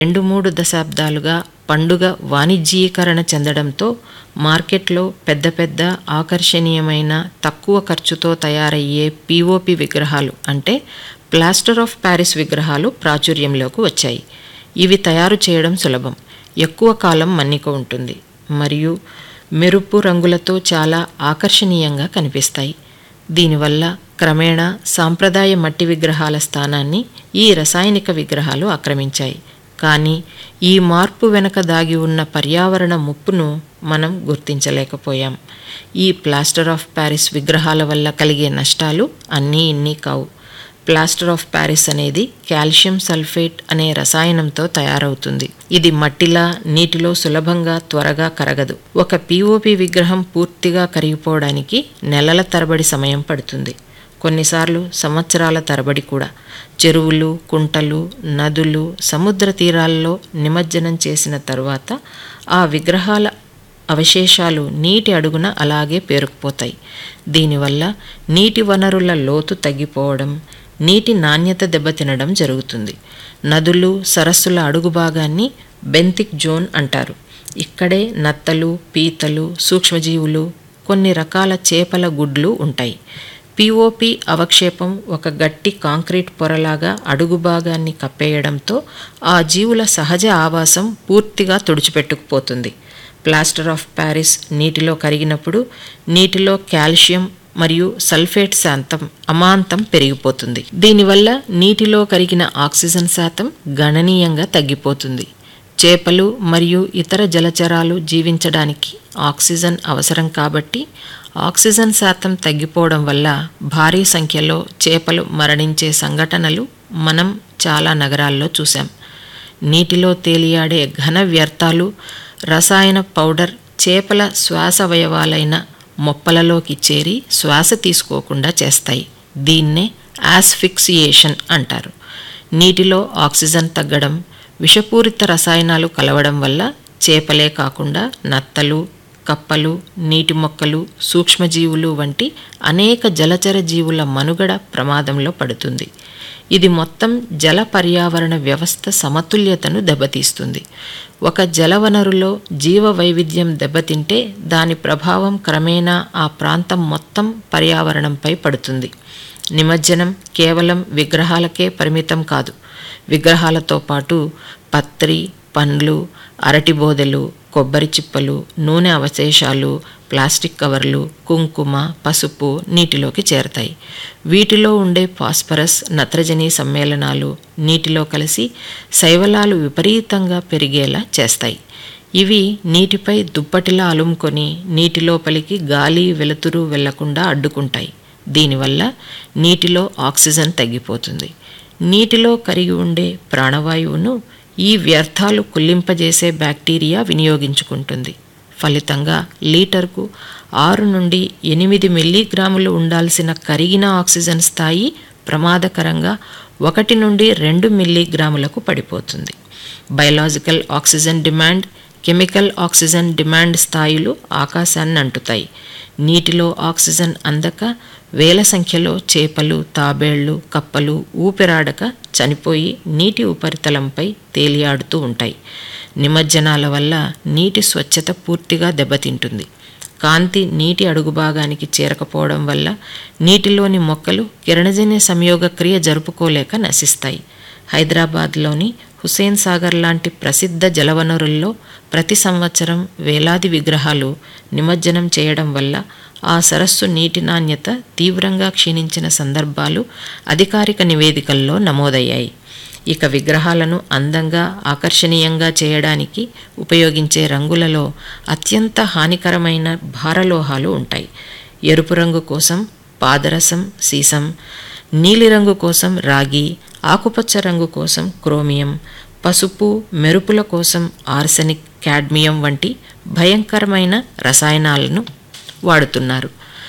రెండు మూడు దశాబ్దాలుగా పండుగ వాణిజ్యీకరణ చెందడంతో మార్కెట్లో పెద్ద పెద్ద ఆకర్షణీయమైన తక్కువ ఖర్చుతో తయారయ్యే పిఓపి విగ్రహాలు అంటే ప్లాస్టర్ ఆఫ్ ప్యారిస్ విగ్రహాలు ప్రాచుర్యంలోకి వచ్చాయి ఇవి తయారు చేయడం సులభం ఎక్కువ కాలం మన్నిక ఉంటుంది మరియు మెరుపు రంగులతో చాలా ఆకర్షణీయంగా కనిపిస్తాయి దీనివల్ల క్రమేణా సాంప్రదాయ మట్టి విగ్రహాల స్థానాన్ని ఈ రసాయనిక విగ్రహాలు ఆక్రమించాయి కానీ ఈ మార్పు వెనక దాగి ఉన్న పర్యావరణ ముప్పును మనం గుర్తించలేకపోయాం ఈ ప్లాస్టర్ ఆఫ్ ప్యారిస్ విగ్రహాల వల్ల కలిగే నష్టాలు అన్నీ ఇన్ని కావు ప్లాస్టర్ ఆఫ్ ప్యారిస్ అనేది కాల్షియం సల్ఫేట్ అనే రసాయనంతో తయారవుతుంది ఇది మట్టిలా నీటిలో సులభంగా త్వరగా కరగదు ఒక పిఓపి విగ్రహం పూర్తిగా కరిగిపోవడానికి నెలల తరబడి సమయం పడుతుంది కొన్నిసార్లు సంవత్సరాల తరబడి కూడా చెరువులు కుంటలు నదులు సముద్ర తీరాల్లో నిమజ్జనం చేసిన తరువాత ఆ విగ్రహాల అవశేషాలు నీటి అడుగున అలాగే పేరుకుపోతాయి దీనివల్ల నీటి వనరుల లోతు తగ్గిపోవడం నీటి నాణ్యత దెబ్బతినడం జరుగుతుంది నదులు సరస్సుల అడుగు భాగాన్ని బెంతిక్ జోన్ అంటారు ఇక్కడే నత్తలు పీతలు సూక్ష్మజీవులు కొన్ని రకాల చేపల గుడ్లు ఉంటాయి పిఓపి అవక్షేపం ఒక గట్టి కాంక్రీట్ పొరలాగా అడుగు భాగాన్ని కప్పేయడంతో ఆ జీవుల సహజ ఆవాసం పూర్తిగా తుడిచిపెట్టుకుపోతుంది ప్లాస్టర్ ఆఫ్ ప్యారిస్ నీటిలో కరిగినప్పుడు నీటిలో కాల్షియం మరియు సల్ఫేట్ శాతం అమాంతం పెరిగిపోతుంది దీనివల్ల నీటిలో కరిగిన ఆక్సిజన్ శాతం గణనీయంగా తగ్గిపోతుంది చేపలు మరియు ఇతర జలచరాలు జీవించడానికి ఆక్సిజన్ అవసరం కాబట్టి ఆక్సిజన్ శాతం తగ్గిపోవడం వల్ల భారీ సంఖ్యలో చేపలు మరణించే సంఘటనలు మనం చాలా నగరాల్లో చూసాం నీటిలో తేలియాడే ఘన వ్యర్థాలు రసాయన పౌడర్ చేపల శ్వాసవయవాలైన మొప్పలలోకి చేరి శ్వాస తీసుకోకుండా చేస్తాయి దీన్నే యాస్ఫిక్సియేషన్ అంటారు నీటిలో ఆక్సిజన్ తగ్గడం విషపూరిత రసాయనాలు కలవడం వల్ల చేపలే కాకుండా నత్తలు కప్పలు నీటి మొక్కలు సూక్ష్మజీవులు వంటి అనేక జలచర జీవుల మనుగడ ప్రమాదంలో పడుతుంది ఇది మొత్తం జల పర్యావరణ వ్యవస్థ సమతుల్యతను దెబ్బతీస్తుంది ఒక జలవనరులో జీవ వైవిధ్యం దెబ్బతింటే దాని ప్రభావం క్రమేణా ఆ ప్రాంతం మొత్తం పర్యావరణంపై పడుతుంది నిమజ్జనం కేవలం విగ్రహాలకే పరిమితం కాదు విగ్రహాలతో పాటు పత్రి పండ్లు అరటి బోదెలు కొబ్బరి చిప్పలు నూనె అవశేషాలు ప్లాస్టిక్ కవర్లు కుంకుమ పసుపు నీటిలోకి చేరతాయి వీటిలో ఉండే ఫాస్ఫరస్ నత్రజని సమ్మేళనాలు నీటిలో కలిసి శైవలాలు విపరీతంగా పెరిగేలా చేస్తాయి ఇవి నీటిపై దుప్పటిలా అలుముకొని నీటి లోపలికి గాలి వెలుతురు వెళ్లకుండా అడ్డుకుంటాయి దీనివల్ల నీటిలో ఆక్సిజన్ తగ్గిపోతుంది నీటిలో కరిగి ఉండే ప్రాణవాయువును ఈ వ్యర్థాలు కుల్లింపజేసే బ్యాక్టీరియా వినియోగించుకుంటుంది ఫలితంగా లీటర్కు ఆరు నుండి ఎనిమిది మిల్లీగ్రాములు ఉండాల్సిన కరిగిన ఆక్సిజన్ స్థాయి ప్రమాదకరంగా ఒకటి నుండి రెండు మిల్లీగ్రాములకు పడిపోతుంది biological oxygen demand chemical oxygen demand స్థాయిలు ఆకాశాన్ని అంటుతాయి నీటిలో ఆక్సిజన్ అందక వేల సంఖ్యలో చేపలు తాబేళ్లు కప్పలు ఊపిరాడక చనిపోయి నీటి ఉపరితలంపై తేలియాడుతూ ఉంటాయి నిమజ్జనాల వల్ల నీటి స్వచ్ఛత పూర్తిగా దెబ్బతింటుంది కాంతి నీటి అడుగు భాగానికి చేరకపోవడం వల్ల నీటిలోని మొక్కలు కిరణజన్య సంయోగ క్రియ జరుపుకోలేక నశిస్తాయి హైదరాబాద్లోని హుసేన్ సాగర్ లాంటి ప్రసిద్ధ జలవనరుల్లో ప్రతి సంవత్సరం వేలాది విగ్రహాలు నిమజ్జనం చేయడం వల్ల ఆ సరస్సు నీటి నాణ్యత తీవ్రంగా క్షీణించిన సందర్భాలు అధికారిక నివేదికల్లో నమోదయ్యాయి ఇక విగ్రహాలను అందంగా ఆకర్షణీయంగా చేయడానికి ఉపయోగించే రంగులలో అత్యంత హానికరమైన భారలోహాలు ఉంటాయి ఎరుపు రంగు కోసం పాదరసం సీసం నీలిరంగు కోసం రాగి ఆకుపచ్చ రంగు కోసం క్రోమియం పసుపు మెరుపుల కోసం ఆర్సెనిక్ క్యాడ్మియం వంటి భయంకరమైన రసాయనాలను వాడుతున్నారు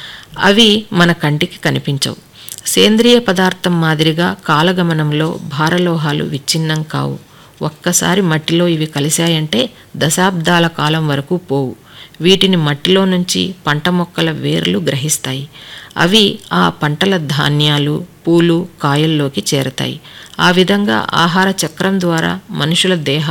అవి మన కంటికి కనిపించవు సేంద్రియ పదార్థం మాదిరిగా కాలగమనంలో భారలోహాలు విచ్ఛిన్నం కావు ఒక్కసారి మట్టిలో ఇవి కలిశాయంటే దశాబ్దాల కాలం వరకు పోవు వీటిని మట్టిలో నుంచి పంట మొక్కల వేర్లు గ్రహిస్తాయి అవి ఆ పంటల ధాన్యాలు పూలు కాయల్లోకి చేరతాయి ఆ విధంగా ఆహార చక్రం ద్వారా మనుషుల దేహ